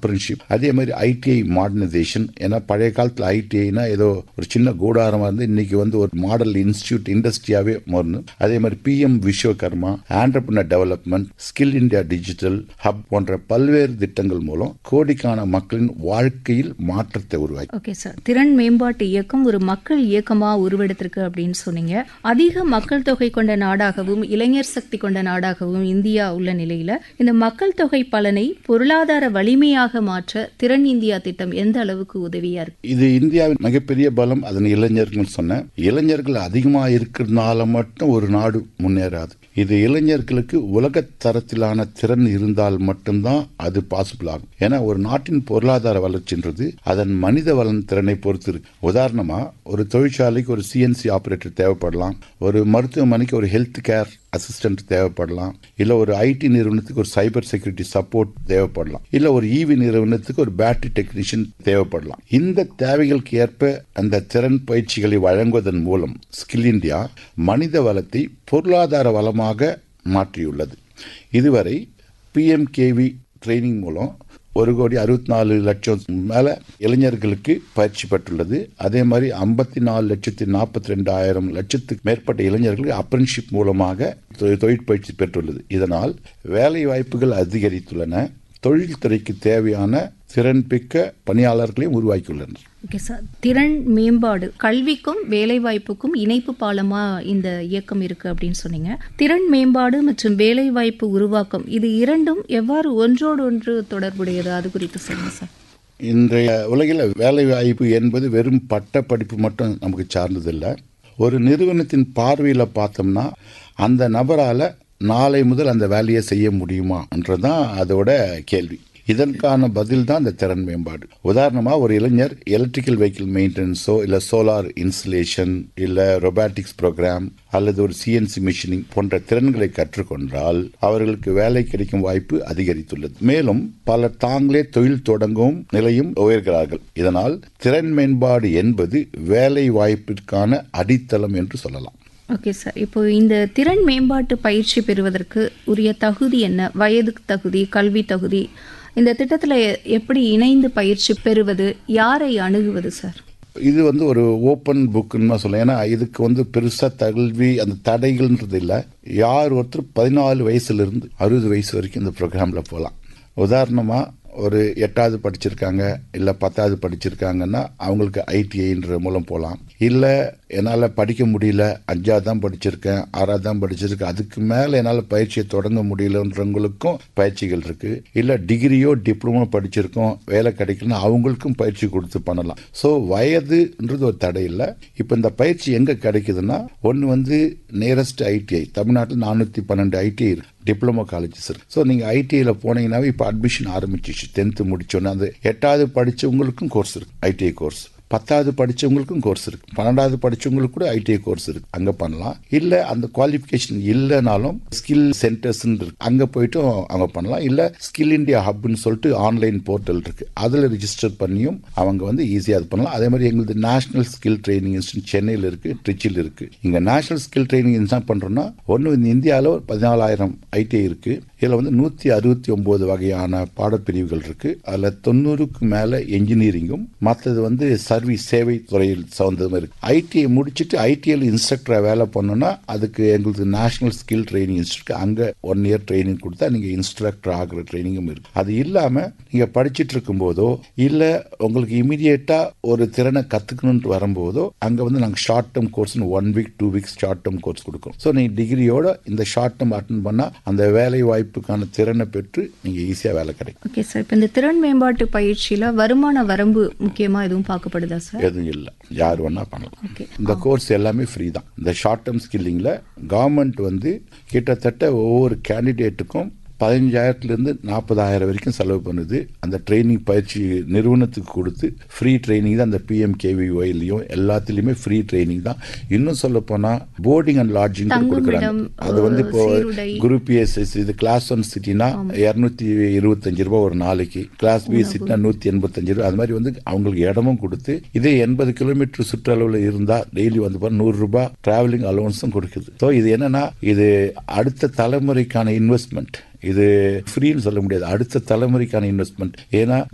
Apprenticeship அதே மாதிரி ITI modernisation ஏன்னா பழைய காலத்தில் ஐடிஐனா ஏதோ ஒரு சின்ன கூடாரமா இருந்து இன்னைக்கு வந்து ஒரு மாடல் இன்ஸ்டியூட் இண்டஸ்ட்ரியாவே மாறணும் அதே மாதிரி PM Vishwakarma entrepreneur development skill India digital hub போன்ற பல்வேறு திட்டங்கள் மூலம் கோடிக்கான மக்களின் வாழ்க்கையில் மாற்றத்தை உருவாக்கி ஓகே சார் திறன் மேம்பாட்டு இயக்கம் ஒரு மக்கள் இயக்கமா உருவெடுத்திருக்கு அப்படின்னு சொன்னீங்க அதிக மக்கள் தொகை கொண்ட நாடாகவும் இளைஞர் சக்தி கொண்ட நாடாகவும் இந்தியா உள்ள நிலையில இந்த மக்கள் தொகை பலனை பொருளாதார வலிமையாக மாற்ற திறன் இந்தியா திட்டம் எந்த அளவுக்கு உதவியா இருக்கு இது இந்தியாவின் மிகப்பெரிய பலம் அதன் இளைஞர்கள் சொன்னேன் இளைஞர்கள் அதிகமா இருக்கிறதுனால மட்டும் ஒரு நாடு முன்னேறாது இது இளைஞர்களுக்கு உலக தரத்திலான திறன் இருந்தால் மட்டும்தான் அது பாசிபிள் ஆகும் ஏன்னா ஒரு நாட்டின் பொருளாதார வளர்ச்சின்றது அதன் மனித வளன் திறனை பொறுத்து இருக்கு உதாரணமா ஒரு தொழிற்சாலைக்கு ஒரு சிஎன்சி ஆபரேட்டர் தேவைப்படலாம் ஒரு மருத்துவமனைக்கு ஒரு ஹெல்த் கேர் அசிஸ்டன்ட் தேவைப்படலாம் இல்ல ஒரு ஐடி நிறுவனத்துக்கு ஒரு சைபர் செக்யூரிட்டி சப்போர்ட் தேவைப்படலாம் இல்ல ஒரு ஈவி நிறுவனத்துக்கு ஒரு பேட்டரி டெக்னீஷியன் தேவைப்படலாம் இந்த தேவைகளுக்கு ஏற்ப அந்த திறன் பயிற்சிகளை வழங்குவதன் மூலம் ஸ்கில் இந்தியா மனித வளத்தை பொருளாதார வளமாக மாற்றியுள்ளது இதுவரை பிஎம்கேவி ட்ரைனிங் மூலம் ஒரு கோடி அறுபத்தி நாலு லட்சம் மேல இளைஞர்களுக்கு பயிற்சி பெற்றுள்ளது அதே மாதிரி ஐம்பத்தி நாலு லட்சத்தி நாற்பத்தி ரெண்டாயிரம் லட்சத்துக்கு மேற்பட்ட இளைஞர்களுக்கு அப்ரன்ஷிப் மூலமாக தொழிற்பயிற்சி பெற்றுள்ளது இதனால் வேலை வாய்ப்புகள் அதிகரித்துள்ளன தொழில்துறைக்கு தேவையான திறன்பிக்க பணியாளர்களையும் உருவாக்கியுள்ளனர் ஓகே சார் திறன் மேம்பாடு கல்விக்கும் வேலைவாய்ப்புக்கும் இணைப்பு பாலமா இந்த இயக்கம் இருக்கு அப்படின்னு சொன்னீங்க திறன் மேம்பாடு மற்றும் வேலைவாய்ப்பு உருவாக்கம் இது இரண்டும் எவ்வாறு ஒன்றோடு ஒன்று தொடர்புடையது அது குறித்து சொல்லுங்க சார் இன்றைய உலகில் வேலை வாய்ப்பு என்பது வெறும் பட்ட படிப்பு மட்டும் நமக்கு சார்ந்ததில்லை ஒரு நிறுவனத்தின் பார்வையில் பார்த்தோம்னா அந்த நபரால் நாளை முதல் அந்த வேலையை செய்ய முடியுமான்றதான் அதோட கேள்வி இதற்கான பதில் தான் இந்த திறன் மேம்பாடு உதாரணமா ஒரு இளைஞர் எலக்ட்ரிக்கல் வெஹிக்கிள் மெயின்டெனன்ஸோ இல்ல சோலார் இன்ஸ்டலேஷன் இல்ல ரொபாட்டிக்ஸ் ப்ரோக்ராம் அல்லது ஒரு சிஎன்சி மிஷினிங் போன்ற திறன்களை கற்றுக்கொண்டால் அவர்களுக்கு வேலை கிடைக்கும் வாய்ப்பு அதிகரித்துள்ளது மேலும் பலர் தாங்களே தொழில் தொடங்கும் நிலையும் உயர்கிறார்கள் இதனால் திறன் மேம்பாடு என்பது வேலை வாய்ப்பிற்கான அடித்தளம் என்று சொல்லலாம் ஓகே சார் இப்போ இந்த திறன் மேம்பாட்டு பயிற்சி பெறுவதற்கு உரிய தகுதி என்ன வயது தகுதி கல்வி தகுதி இந்த திட்டத்தில் எப்படி இணைந்து பயிற்சி பெறுவது யாரை அணுகுவது சார் இது வந்து ஒரு ஓப்பன் புக்குன்னு சொல்லலாம் ஏன்னா இதுக்கு வந்து பெருசா கல்வி அந்த தடைகள்ன்றது இல்லை யார் ஒருத்தர் பதினாலு வயசுல இருந்து அறுபது வயசு வரைக்கும் இந்த ப்ரோக்ராம்ல போகலாம் உதாரணமா ஒரு எட்டாவது படிச்சிருக்காங்க இல்ல பத்தாவது படிச்சிருக்காங்கன்னா அவங்களுக்கு ஐடிஐன்ற மூலம் போகலாம் இல்ல என்னால படிக்க முடியல அஞ்சாவது தான் படிச்சிருக்கேன் ஆறாவது தான் படிச்சிருக்கேன் அதுக்கு மேல என்னால பயிற்சியை தொடங்க முடியலன்றவங்களுக்கும் பயிற்சிகள் இருக்கு இல்ல டிகிரியோ டிப்ளமோ படிச்சிருக்கோம் வேலை கிடைக்கலன்னா அவங்களுக்கும் பயிற்சி கொடுத்து பண்ணலாம் ஸோ வயதுன்றது ஒரு தடை இல்லை இப்போ இந்த பயிற்சி எங்க கிடைக்குதுன்னா ஒன்று வந்து நியரஸ்ட் ஐடிஐ தமிழ்நாட்டில் நானூற்றி பன்னெண்டு ஐடிஐ இருக்கு டிப்ளமோ காலேஜஸ் இருக்கு ஸோ நீங்கள் ஐடிஐயில் போனீங்கன்னாவே இப்போ அட்மிஷன் ஆரம்பிச்சிச்சு டென்த்து முடிச்சோன்னே அந்த எட்டாவது படித்தவங்களுக்கும் கோர்ஸ் இருக்கு ஐடிஐ கோர்ஸ் பத்தாவது படிச்சவங்களுக்கும் கோர்ஸ் இருக்கு பன்னெண்டாவது படிச்சவங்களுக்கு கூட ஐடிஐ கோர்ஸ் இருக்கு அங்க பண்ணலாம் இல்ல அந்த குவாலிஃபிகேஷன் இல்லைனாலும் ஸ்கில் சென்டர்ஸ் இருக்கு அங்க போயிட்டும் அவங்க பண்ணலாம் இல்ல ஸ்கில் இந்தியா ஹப்னு சொல்லிட்டு ஆன்லைன் போர்ட்டல் இருக்கு அதுல ரிஜிஸ்டர் பண்ணியும் அவங்க வந்து ஈஸியா அது பண்ணலாம் அதே மாதிரி எங்களுக்கு நேஷனல் ஸ்கில் ட்ரைனிங் இன்ஸ்டியூட் சென்னையில் இருக்கு ட்ரிச்சில் இருக்கு இங்க நேஷனல் ஸ்கில் ட்ரைனிங் என்ன பண்றோம்னா ஒன்னு இந்த இந்தியாவில் ஒரு பதினாலாயிரம் ஐடிஐ இருக்கு இதுல வந்து நூத்தி அறுபத்தி ஒன்பது வகையான பாடப்பிரிவுகள் இருக்கு அதுல தொண்ணூறுக்கு மேல என்ஜினியரிங்கும் மற்றது வந்து சர்வீஸ் சேவை துறையில் சார்ந்ததும் இருக்கு ஐடிஐ முடிச்சுட்டு ஐடிஐல இன்ஸ்ட்ரக்டரா வேலை பண்ணோம்னா அதுக்கு எங்களுக்கு நேஷனல் ஸ்கில் ட்ரைனிங் இன்ஸ்டியூட் அங்க ஒன் இயர் ட்ரைனிங் கொடுத்தா நீங்க இன்ஸ்ட்ரக்டர் ஆகிற ட்ரைனிங்கும் இருக்கு அது இல்லாம நீங்க படிச்சிட்டு இருக்கும் போதோ இல்ல உங்களுக்கு இமீடியட்டா ஒரு திறனை கத்துக்கணும்னு வரும்போதோ அங்க வந்து நாங்க short term course one week two weeks short term course கொடுக்கும் ஸோ நீங்க டிகிரியோட இந்த ஷார்ட் டேர்ம் அட்டன் பண்ணா அந்த வேலை வாய்ப்புக்கான திறனை பெற்று நீங்க ஈஸியா வேலை கிடைக்கும் ஓகே சார் இப்போ இந்த திறன் மேம்பாட்டு பயிற்சியில வருமான வரம்பு முக்கியமா எதுவும் பார்க்கப்படுதா சார் எதுவும் இல்லை யார் வேணா பண்ணலாம் ஓகே இந்த கோர்ஸ் எல்லாமே ஃப்ரீ தான் இந்த ஷார்ட் டேர்ம் ஸ்கில்லிங்கில் கவர்மெண்ட் வந்து கிட்டத்தட்ட ஒவ்வொரு கேண்டிடேட்டுக்கும் பதினஞ்சாயிரத்துலேருந்து நாற்பதாயிரம் வரைக்கும் செலவு பண்ணுது அந்த ட்ரைனிங் பயிற்சி நிறுவனத்துக்கு கொடுத்து ஃப்ரீ ட்ரைனிங் தான் அந்த பிஎம்கேவிஒய்லையும் எல்லாத்துலேயுமே ஃப்ரீ ட்ரைனிங் தான் இன்னும் சொல்ல போனால் போர்டிங் அண்ட் லாட்ஜிங் கொடுக்குறாங்க தங்குமிடம், அது வந்து இப்போ சீருடை. குரூப் எஸ்எஸ் இது கிளாஸ் ஒன் சிட்டினா இரநூத்தி இருபத்தஞ்சு ரூபாய் ஒரு நாளைக்கு கிளாஸ் பி சிட்டினா நூத்தி எண்பத்தஞ்சு ரூபாய் அது மாதிரி வந்து அவங்களுக்கு இடமும் கொடுத்து இதே எண்பது கிலோமீட்டர் சுற்றளவுல இருந்தா டெய்லி வந்து பாரு நூறு ரூபாய் டிராவலிங் அலவன்ஸும் கொடுக்குது ஸோ இது என்னன்னா இது அடுத்த தலைமுறைக்கான இன்வெஸ்ட்மெண்ட் இது ஃப்ரீன்னு சொல்ல முடியாது அடுத்த தலைமுறைக்கான இன்வெஸ்ட்மெண்ட் ஏன்னா